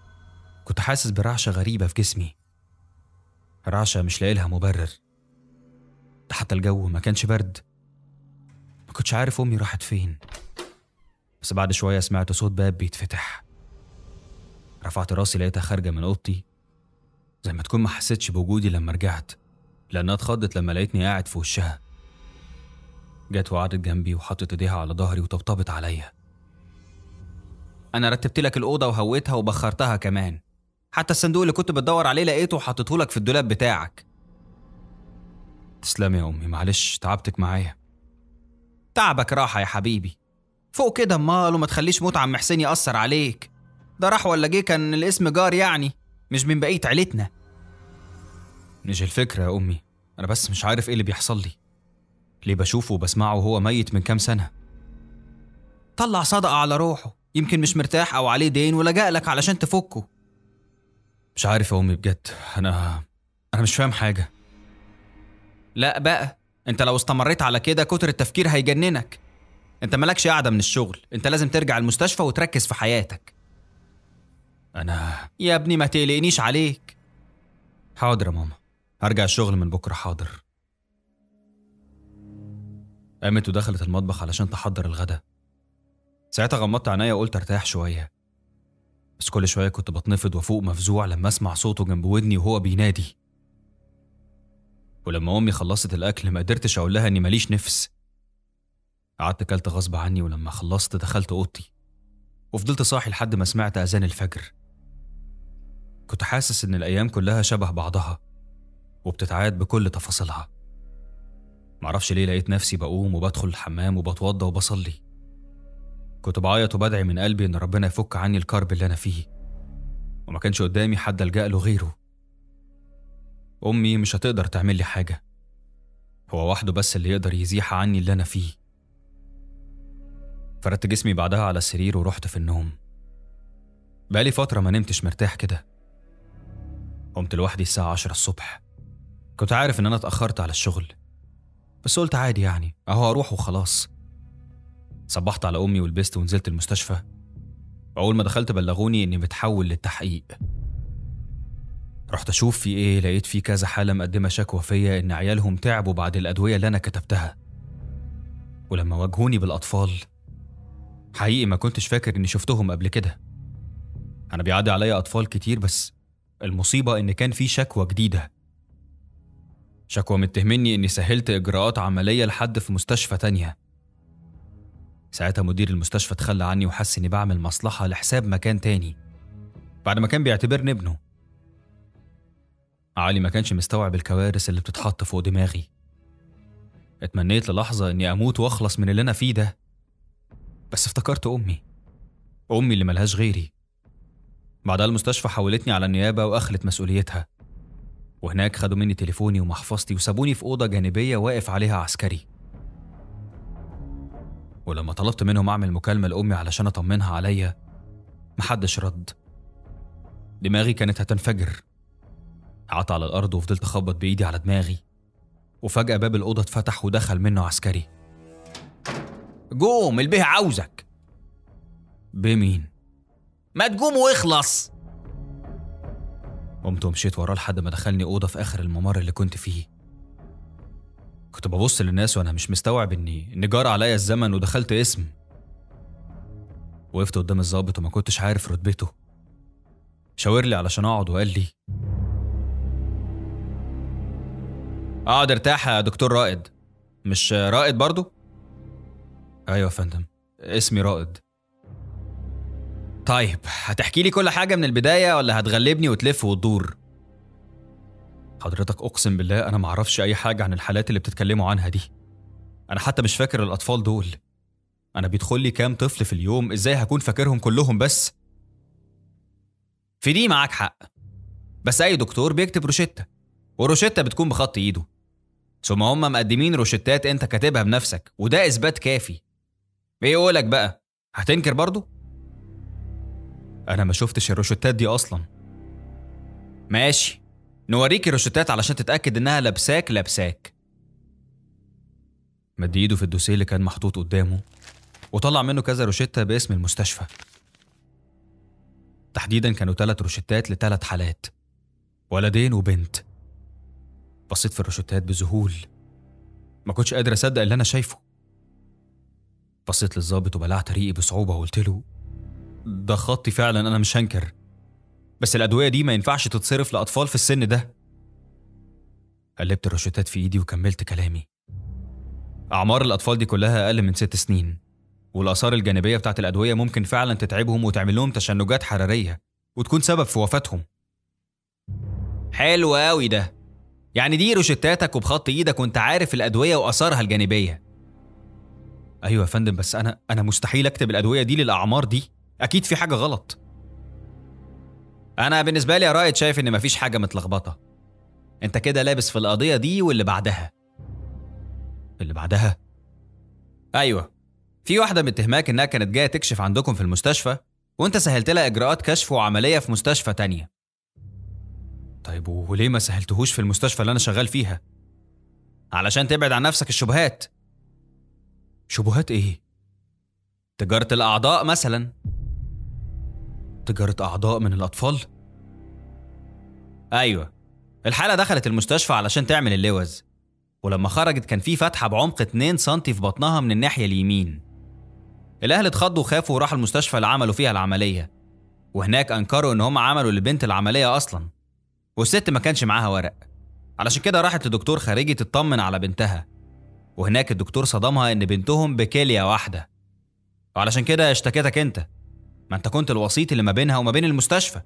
كنت حاسس برعشة غريبة في جسمي رعشة مش لاقي لها مبرر ده حتى الجو ما كانش برد ما كنتش عارف أمي راحت فين بس بعد شوية سمعت صوت باب بيتفتح رفعت راسي لقيتها خارجة من أوضتي زي ما تكون ما حسيتش بوجودي لما رجعت لأنها اتخضت لما لقيتني قاعد في وشها جت وقعدت جنبي وحطت ايديها على ظهري وطبطبت عليا انا رتبت لك الاوضه وهويتها وبخرتها كمان حتى الصندوق اللي كنت بتدور عليه لقيته وحطيته لك في الدولاب بتاعك تسلمي يا امي معلش تعبتك معايا تعبك راحه يا حبيبي فوق كده امال وما تخليش موت عم حسين ياثر عليك ده راح ولا جه كان الاسم جار يعني مش من بقيه عيلتنا مش الفكره يا امي انا بس مش عارف ايه اللي بيحصل لي ليه بشوفه وبسمعه وهو ميت من كام سنة طلع صدقة على روحه يمكن مش مرتاح أو عليه دين ولجأ لك علشان تفكه مش عارف يا أمي بجد أنا أنا مش فاهم حاجة لا بقى أنت لو استمريت على كده كتر التفكير هيجننك أنت مالكش قاعدة من الشغل أنت لازم ترجع المستشفى وتركز في حياتك أنا يا ابني ما تقلقنيش عليك حاضر يا ماما هرجع الشغل من بكرة حاضر قامت ودخلت المطبخ علشان تحضر الغدا ساعتها غمضت عينيا وقلت ارتاح شوية بس كل شوية كنت بتنفض وفوق مفزوع لما اسمع صوته جنب ودني وهو بينادي ولما امي خلصت الاكل ما قدرتش اقول لها اني ماليش نفس قعدت كلت غصب عني ولما خلصت دخلت اوضتي وفضلت صاحي لحد ما سمعت اذان الفجر كنت حاسس ان الايام كلها شبه بعضها وبتتعاد بكل تفاصيلها معرفش ليه لقيت نفسي بقوم وبدخل الحمام وبتوضى وبصلي كنت بعيط وبدعي من قلبي ان ربنا يفك عني الكرب اللي انا فيه وما كانش قدامي حد الجا له غيره امي مش هتقدر تعمل لي حاجه هو وحده بس اللي يقدر يزيح عني اللي انا فيه فردت جسمي بعدها على السرير ورحت في النوم بقالي فتره ما نمتش مرتاح كده قمت لوحدي الساعه عشرة الصبح كنت عارف ان انا اتاخرت على الشغل بس قلت عادي يعني اهو اروح وخلاص صبحت على امي ولبست ونزلت المستشفى اول ما دخلت بلغوني اني متحول للتحقيق رحت اشوف في ايه لقيت في كذا حاله مقدمه شكوى فيا ان عيالهم تعبوا بعد الادويه اللي انا كتبتها ولما واجهوني بالاطفال حقيقي ما كنتش فاكر اني شفتهم قبل كده انا بيعدي عليا اطفال كتير بس المصيبه ان كان في شكوى جديده شكوى متهمني اني سهلت اجراءات عمليه لحد في مستشفى تانية ساعتها مدير المستشفى تخلى عني وحس اني بعمل مصلحه لحساب مكان تاني بعد ما كان بيعتبرني ابنه علي ما كانش مستوعب الكوارث اللي بتتحط فوق دماغي اتمنيت للحظة إني أموت وأخلص من اللي أنا فيه ده بس افتكرت أمي أمي اللي ملهاش غيري بعدها المستشفى حولتني على النيابة وأخلت مسؤوليتها وهناك خدوا مني تليفوني ومحفظتي وسابوني في أوضة جانبية واقف عليها عسكري ولما طلبت منهم أعمل مكالمة لأمي علشان أطمنها عليا محدش رد دماغي كانت هتنفجر قعدت على الأرض وفضلت أخبط بإيدي على دماغي وفجأة باب الأوضة اتفتح ودخل منه عسكري قوم البيه عاوزك بمين؟ ما تقوم واخلص قمت ومشيت وراه لحد ما دخلني أوضة في آخر الممر اللي كنت فيه كنت ببص للناس وأنا مش مستوعب إني إن جار عليا الزمن ودخلت اسم وقفت قدام الظابط وما كنتش عارف رتبته شاور لي علشان أقعد وقال لي اقعد ارتاح يا دكتور رائد مش رائد برضو؟ ايوه يا فندم اسمي رائد طيب هتحكي لي كل حاجة من البداية ولا هتغلبني وتلف وتدور حضرتك اقسم بالله انا معرفش اي حاجه عن الحالات اللي بتتكلموا عنها دي انا حتى مش فاكر الاطفال دول انا بيدخل لي كام طفل في اليوم ازاي هكون فاكرهم كلهم بس في دي معاك حق بس أي دكتور بيكتب روشتة والروشتة بتكون بخط إيده ثم هم مقدمين روشتات أنت كاتبها بنفسك وده إثبات كافي إيه يقولك بقى هتنكر برضو؟ انا ما شفتش الروشتات دي اصلا ماشي نوريك الروشتات علشان تتأكد إنها لابساك لابساك مد ايده في الدوسيه اللي كان محطوط قدامه وطلع منه كذا روشتة باسم المستشفى تحديدا كانوا ثلاث روشتات لثلاث حالات ولدين وبنت بصيت في الروشتات بذهول ما كنتش قادر اصدق اللي انا شايفه بصيت للظابط وبلعت ريقي بصعوبه وقلت له ده خطي فعلا انا مش هنكر بس الادويه دي ما ينفعش تتصرف لاطفال في السن ده قلبت الروشتات في ايدي وكملت كلامي اعمار الاطفال دي كلها اقل من ست سنين والاثار الجانبيه بتاعت الادويه ممكن فعلا تتعبهم وتعمل لهم تشنجات حراريه وتكون سبب في وفاتهم حلو قوي ده يعني دي روشتاتك وبخط ايدك وانت عارف الادويه واثارها الجانبيه ايوه يا فندم بس انا انا مستحيل اكتب الادويه دي للاعمار دي اكيد في حاجه غلط انا بالنسبه لي يا رائد شايف ان مفيش حاجه متلخبطه انت كده لابس في القضيه دي واللي بعدها اللي بعدها ايوه في واحده متهماك انها كانت جايه تكشف عندكم في المستشفى وانت سهلت لها اجراءات كشف وعمليه في مستشفى تانية طيب وليه ما سهلتهوش في المستشفى اللي انا شغال فيها علشان تبعد عن نفسك الشبهات شبهات ايه تجاره الاعضاء مثلا تجاره اعضاء من الاطفال ايوه الحاله دخلت المستشفى علشان تعمل اللوز ولما خرجت كان في فتحه بعمق 2 سم في بطنها من الناحيه اليمين الاهل اتخضوا وخافوا وراحوا المستشفى اللي عملوا فيها العمليه وهناك انكروا ان هم عملوا للبنت العمليه اصلا والست ما كانش معاها ورق علشان كده راحت لدكتور خارجي تطمن على بنتها وهناك الدكتور صدمها ان بنتهم بكليه واحده وعلشان كده اشتكتك انت ما انت كنت الوسيط اللي ما بينها وما بين المستشفى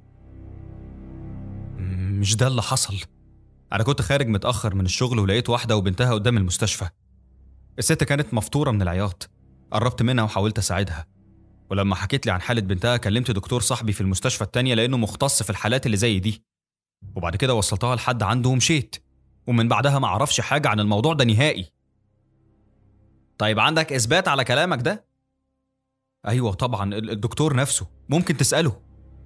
م- مش ده اللي حصل انا كنت خارج متاخر من الشغل ولقيت واحده وبنتها قدام المستشفى الست كانت مفطوره من العياط قربت منها وحاولت اساعدها ولما حكيت لي عن حاله بنتها كلمت دكتور صاحبي في المستشفى التانية لانه مختص في الحالات اللي زي دي وبعد كده وصلتها لحد عنده ومشيت ومن بعدها ما اعرفش حاجه عن الموضوع ده نهائي طيب عندك اثبات على كلامك ده ايوه طبعا ال- الدكتور نفسه ممكن تساله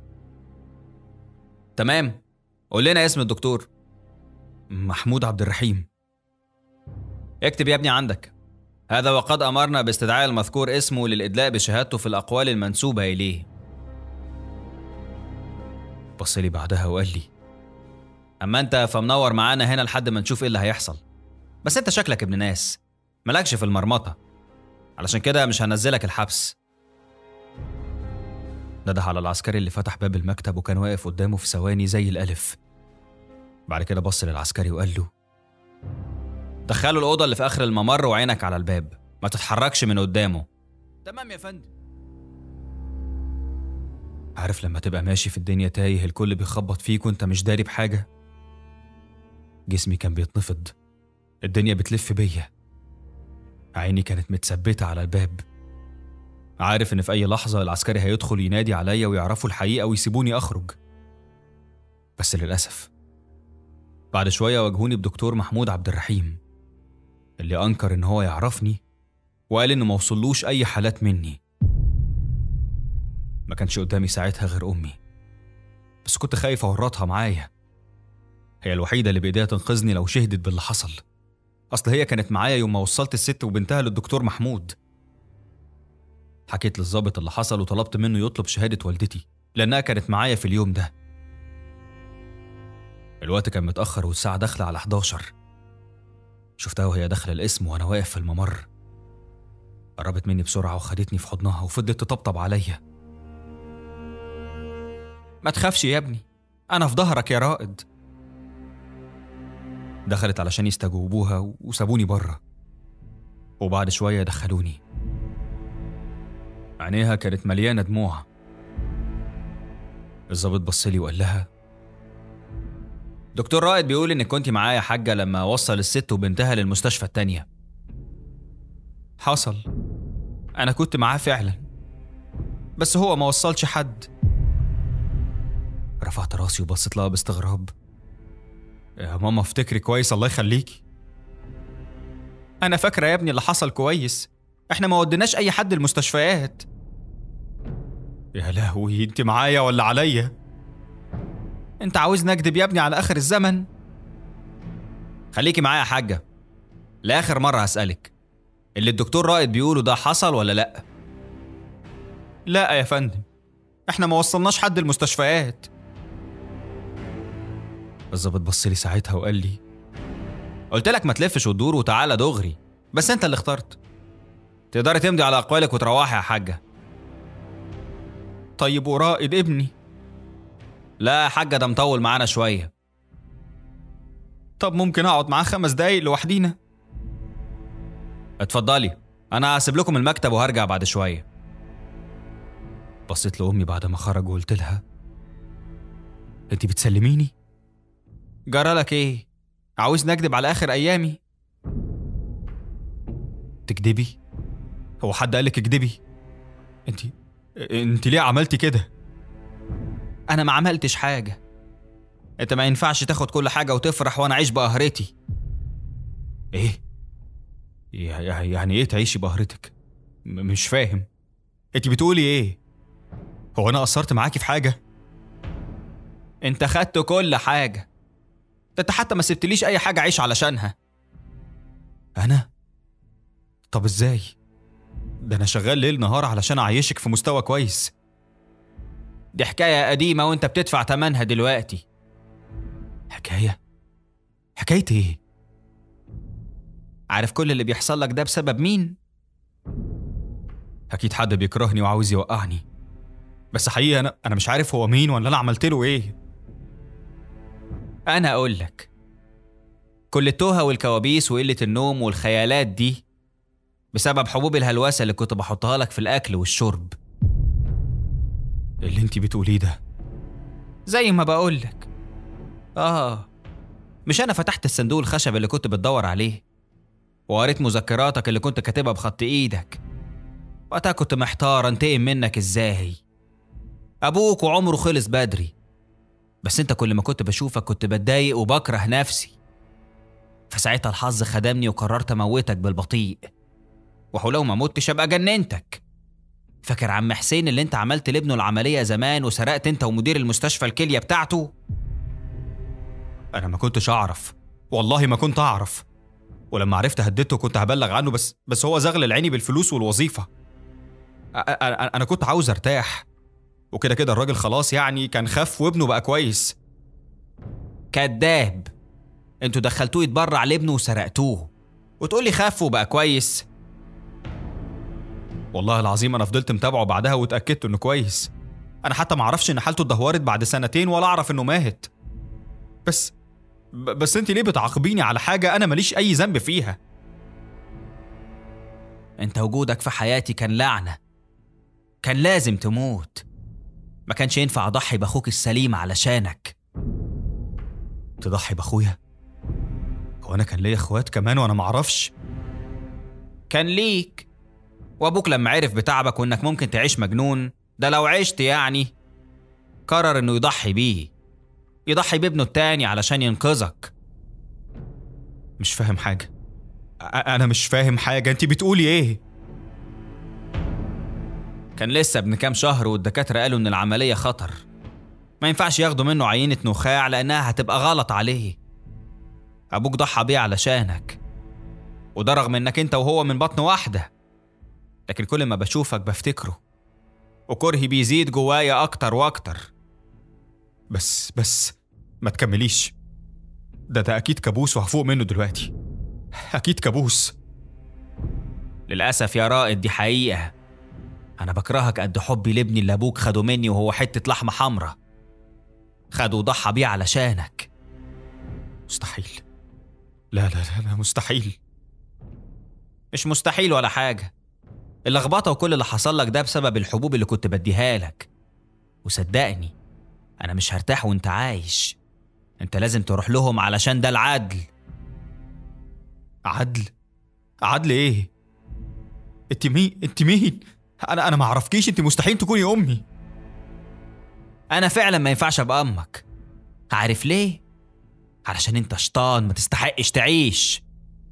تمام قول لنا اسم الدكتور محمود عبد الرحيم اكتب يا ابني عندك هذا وقد امرنا باستدعاء المذكور اسمه للادلاء بشهادته في الاقوال المنسوبه اليه بص لي بعدها وقال لي اما انت فمنور معانا هنا لحد ما نشوف ايه اللي هيحصل بس انت شكلك ابن ناس مالكش في المرمطه علشان كده مش هنزلك الحبس نده على العسكري اللي فتح باب المكتب وكان واقف قدامه في ثواني زي الألف بعد كده بص للعسكري وقال له دخله الأوضة اللي في آخر الممر وعينك على الباب ما تتحركش من قدامه تمام يا فندم عارف لما تبقى ماشي في الدنيا تايه الكل بيخبط فيك وانت مش داري بحاجة جسمي كان بيتنفض الدنيا بتلف بيا عيني كانت متثبتة على الباب عارف إن في أي لحظة العسكري هيدخل ينادي عليا ويعرفوا الحقيقة ويسيبوني أخرج بس للأسف بعد شوية واجهوني بدكتور محمود عبد الرحيم اللي أنكر إن هو يعرفني وقال إنه موصلوش أي حالات مني ما كانش قدامي ساعتها غير أمي بس كنت خايف أورطها معايا هي الوحيدة اللي بإيديها تنقذني لو شهدت باللي حصل أصل هي كانت معايا يوم ما وصلت الست وبنتها للدكتور محمود حكيت للظابط اللي حصل وطلبت منه يطلب شهادة والدتي لأنها كانت معايا في اليوم ده الوقت كان متأخر والساعة داخلة على 11 شفتها وهي داخلة القسم وأنا واقف في الممر قربت مني بسرعة وخدتني في حضنها وفضلت تطبطب عليا ما تخافش يا ابني أنا في ظهرك يا رائد دخلت علشان يستجوبوها وسابوني بره وبعد شوية دخلوني عينيها كانت مليانة دموع الظابط بصلي وقال لها دكتور رائد بيقول انك كنت معايا حاجة لما وصل الست وبنتها للمستشفى التانية حصل انا كنت معاه فعلا بس هو ما وصلش حد رفعت راسي وبصيت لها باستغراب يا ماما افتكري كويس الله يخليكي انا فاكره يا ابني اللي حصل كويس احنا ما وديناش اي حد المستشفيات يا لهوي انت معايا ولا عليا انت عاوزني اكدب يا ابني على اخر الزمن خليكي معايا يا حاجه لاخر مره هسالك اللي الدكتور رائد بيقوله ده حصل ولا لا لا يا فندم احنا ما وصلناش حد المستشفيات الظابط بص لي ساعتها وقال لي قلت لك ما تلفش وتدور وتعالى دغري بس انت اللي اخترت تقدري تمضي على اقوالك وتروحي يا حاجه طيب ورائد ابني لا يا حاجه ده مطول معانا شويه طب ممكن اقعد معاه خمس دقايق لوحدينا اتفضلي انا هسيب لكم المكتب وهرجع بعد شويه بصيت لامي بعد ما خرج وقلت لها انت بتسلميني جرى لك ايه عاوز نكدب على اخر ايامي تكدبي هو حد قالك اكدبي انت انت ليه عملتي كده انا ما عملتش حاجه انت ما ينفعش تاخد كل حاجه وتفرح وانا اعيش بقهرتي ايه يع- يع- يعني ايه تعيشي بقهرتك م- مش فاهم انت بتقولي ايه هو انا قصرت معاكي في حاجه انت خدت كل حاجه ده انت حتى ما سبتليش اي حاجه اعيش علشانها انا طب ازاي ده انا شغال ليل نهار علشان اعيشك في مستوى كويس دي حكايه قديمه وانت بتدفع تمنها دلوقتي حكايه حكايه ايه عارف كل اللي بيحصل لك ده بسبب مين اكيد حد بيكرهني وعاوز يوقعني بس حقيقه انا انا مش عارف هو مين ولا انا عملت له ايه انا اقول لك كل التوهه والكوابيس وقله النوم والخيالات دي بسبب حبوب الهلوسه اللي كنت بحطها لك في الاكل والشرب اللي انت بتقوليه ده زي ما بقول لك اه مش انا فتحت الصندوق الخشب اللي كنت بتدور عليه وقريت مذكراتك اللي كنت كاتبها بخط ايدك وقتها كنت محتار انتقم منك ازاي ابوك وعمره خلص بدري بس انت كل ما كنت بشوفك كنت بتضايق وبكره نفسي فساعتها الحظ خدمني وقررت اموتك بالبطيء ولو ما متش ابقى جننتك فاكر عم حسين اللي انت عملت لابنه العمليه زمان وسرقت انت ومدير المستشفى الكليه بتاعته انا ما كنتش اعرف والله ما كنت اعرف ولما عرفت هددته كنت هبلغ عنه بس بس هو زغل عيني بالفلوس والوظيفه أ- أ- أ- انا كنت عاوز ارتاح وكده كده الراجل خلاص يعني كان خف وابنه بقى كويس كذاب انتوا دخلتوه يتبرع لابنه وسرقتوه وتقولي خف وبقى كويس والله العظيم انا فضلت متابعه بعدها واتاكدت انه كويس انا حتى ما اعرفش ان حالته اتدهورت بعد سنتين ولا اعرف انه مات بس ب- بس انت ليه بتعاقبيني على حاجه انا ماليش اي ذنب فيها انت وجودك في حياتي كان لعنه كان لازم تموت ما كانش ينفع اضحي باخوك السليم علشانك تضحي باخويا هو انا كان ليا اخوات كمان وانا معرفش كان ليك وابوك لما عرف بتعبك وانك ممكن تعيش مجنون ده لو عشت يعني قرر انه يضحي بيه يضحي بابنه التاني علشان ينقذك مش فاهم حاجة أ- أنا مش فاهم حاجة أنت بتقولي إيه؟ كان لسه ابن كام شهر والدكاترة قالوا إن العملية خطر ما ينفعش ياخدوا منه عينة نخاع لأنها هتبقى غلط عليه أبوك ضحى بيه علشانك وده رغم إنك أنت وهو من بطن واحدة لكن كل ما بشوفك بفتكره وكرهي بيزيد جوايا أكتر وأكتر بس بس ما تكمليش ده ده أكيد كابوس وهفوق منه دلوقتي أكيد كابوس للأسف يا رائد دي حقيقة أنا بكرهك قد حبي لابني اللي أبوك خده مني وهو حتة لحمة حمرا خده وضحى بيه علشانك مستحيل لا لا لا, لا مستحيل مش مستحيل ولا حاجة اللخبطة وكل اللي حصل لك ده بسبب الحبوب اللي كنت بديها لك وصدقني أنا مش هرتاح وأنت عايش أنت لازم تروح لهم علشان ده العدل عدل؟ عدل إيه؟ أنت مين؟ أنت مين؟ أنا أنا ما أعرفكيش أنت مستحيل تكوني أمي أنا فعلا ما ينفعش أبقى أمك عارف ليه؟ علشان أنت شيطان ما تستحقش تعيش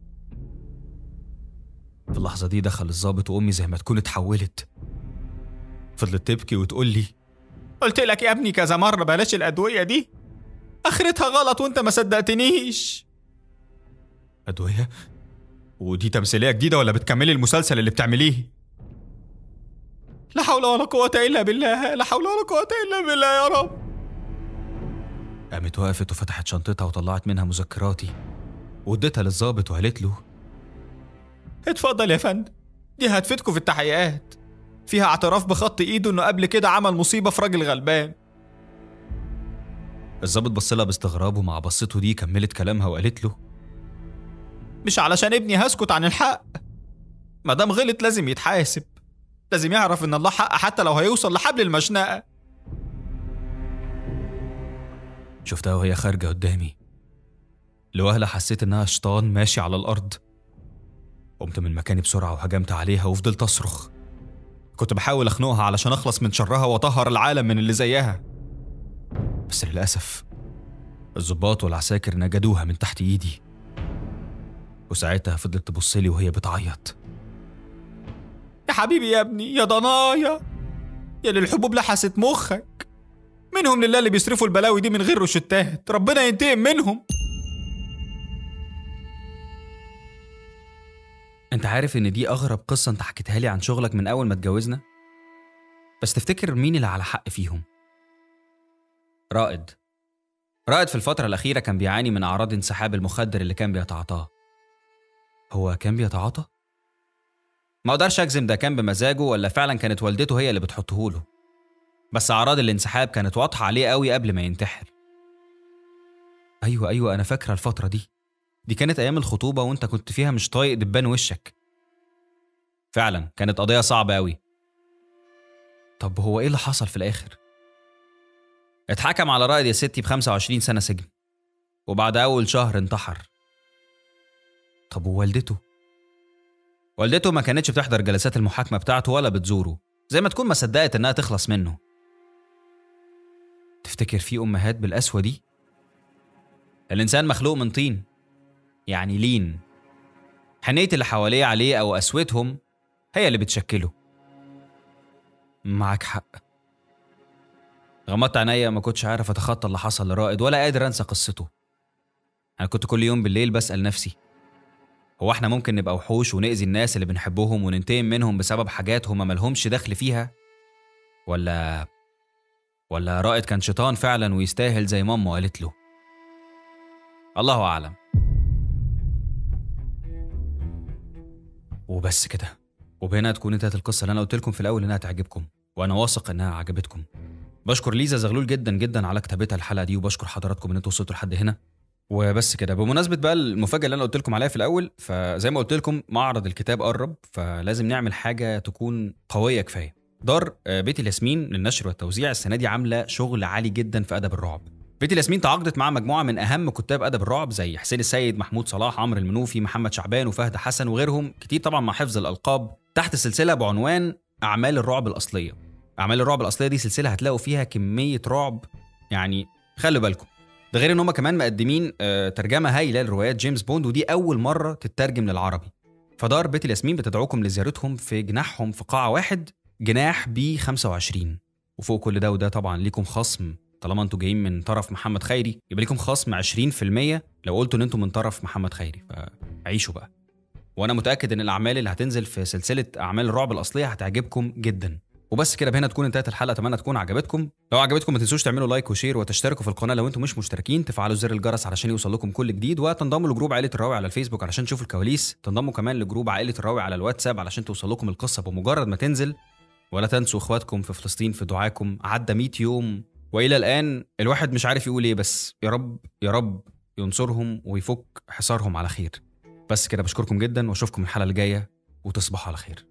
في اللحظة دي دخل الظابط وأمي زي ما تكون اتحولت فضلت تبكي وتقول لي قلت لك يا ابني كذا مرة بلاش الأدوية دي آخرتها غلط وأنت ما صدقتنيش أدوية؟ ودي تمثيلية جديدة ولا بتكملي المسلسل اللي بتعمليه؟ لا حول ولا قوة إلا بالله لا حول ولا قوة إلا بالله يا رب قامت وقفت وفتحت شنطتها وطلعت منها مذكراتي واديتها للظابط وقالت له اتفضل يا فندم دي هتفيدكم في التحقيقات فيها اعتراف بخط ايده انه قبل كده عمل مصيبة في راجل غلبان الظابط بص لها باستغراب ومع بصته دي كملت كلامها وقالت له مش علشان ابني هسكت عن الحق ما دام غلط لازم يتحاسب لازم يعرف ان الله حق حتى لو هيوصل لحبل المشنقة شفتها وهي خارجة قدامي لوهلة حسيت إنها شيطان ماشي على الأرض قمت من مكاني بسرعة وهجمت عليها وفضلت أصرخ كنت بحاول أخنقها علشان أخلص من شرها وأطهر العالم من اللي زيها بس للأسف الضباط والعساكر نجدوها من تحت إيدي وساعتها فضلت تبصلي وهي بتعيط يا حبيبي يا ابني يا ضنايا يا اللي الحبوب لحست مخك منهم لله اللي بيصرفوا البلاوي دي من غير روشتات ربنا ينتقم منهم انت عارف ان دي اغرب قصه انت حكيتها لي عن شغلك من اول ما اتجوزنا بس تفتكر مين اللي على حق فيهم رائد رائد في الفتره الاخيره كان بيعاني من اعراض انسحاب المخدر اللي كان بيتعاطاه هو كان بيتعاطى ما اقدرش اجزم ده كان بمزاجه ولا فعلا كانت والدته هي اللي بتحطه له بس اعراض الانسحاب كانت واضحه عليه قوي قبل ما ينتحر ايوه ايوه انا فاكره الفتره دي دي كانت ايام الخطوبه وانت كنت فيها مش طايق دبان وشك فعلا كانت قضيه صعبه قوي طب هو ايه اللي حصل في الاخر اتحكم على رائد يا ستي ب 25 سنه سجن وبعد اول شهر انتحر طب ووالدته والدته ما كانتش بتحضر جلسات المحاكمه بتاعته ولا بتزوره زي ما تكون ما صدقت انها تخلص منه تفتكر في امهات بالقسوه دي الانسان مخلوق من طين يعني لين حنية اللي حواليه عليه أو قسوتهم هي اللي بتشكله معك حق غمضت عينيا ما كنتش عارف أتخطى اللي حصل لرائد ولا قادر أنسى قصته أنا كنت كل يوم بالليل بسأل نفسي هو احنا ممكن نبقى وحوش ونأذي الناس اللي بنحبهم وننتقم منهم بسبب حاجات هما ملهمش دخل فيها ولا ولا رائد كان شيطان فعلا ويستاهل زي ماما قالت له الله أعلم وبس كده وبهنا تكون انتهت القصه اللي انا قلت لكم في الاول انها تعجبكم وانا واثق انها عجبتكم بشكر ليزا زغلول جدا جدا على كتابتها الحلقه دي وبشكر حضراتكم ان انتوا وصلتوا لحد هنا وبس كده بمناسبه بقى المفاجاه اللي انا قلت لكم عليها في الاول فزي ما قلت لكم معرض الكتاب قرب فلازم نعمل حاجه تكون قويه كفايه دار آه، بيت الياسمين للنشر والتوزيع السنه دي عامله شغل عالي جدا في ادب الرعب بيت الياسمين تعاقدت مع مجموعه من اهم كتاب ادب الرعب زي حسين السيد محمود صلاح عمرو المنوفي محمد شعبان وفهد حسن وغيرهم كتير طبعا مع حفظ الالقاب تحت سلسله بعنوان اعمال الرعب الاصليه اعمال الرعب الاصليه دي سلسله هتلاقوا فيها كميه رعب يعني خلوا بالكم ده غير ان هم كمان مقدمين آه، ترجمه هايله لروايات جيمس بوند ودي اول مره تترجم للعربي فدار بيت الياسمين بتدعوكم لزيارتهم في جناحهم في قاعه واحد جناح بي 25 وفوق كل ده وده طبعا ليكم خصم طالما انتوا جايين من طرف محمد خيري يبقى ليكم خصم 20% لو قلتوا ان انتوا من طرف محمد خيري فعيشوا بقى وانا متاكد ان الاعمال اللي هتنزل في سلسله اعمال الرعب الاصليه هتعجبكم جدا وبس كده بهنا تكون انتهت الحلقه اتمنى تكون عجبتكم لو عجبتكم ما تنسوش تعملوا لايك وشير وتشتركوا في القناه لو انتم مش مشتركين تفعلوا زر الجرس علشان يوصل لكم كل جديد وتنضموا لجروب عائله الراوي على الفيسبوك علشان تشوفوا الكواليس تنضموا كمان لجروب عائله الراوي على الواتساب علشان توصل لكم القصه بمجرد ما تنزل ولا تنسوا اخواتكم في فلسطين في دعاكم عدى 100 يوم والى الان الواحد مش عارف يقول ايه بس يا رب يا رب ينصرهم ويفك حصارهم على خير بس كده بشكركم جدا واشوفكم الحلقه الجايه وتصبحوا على خير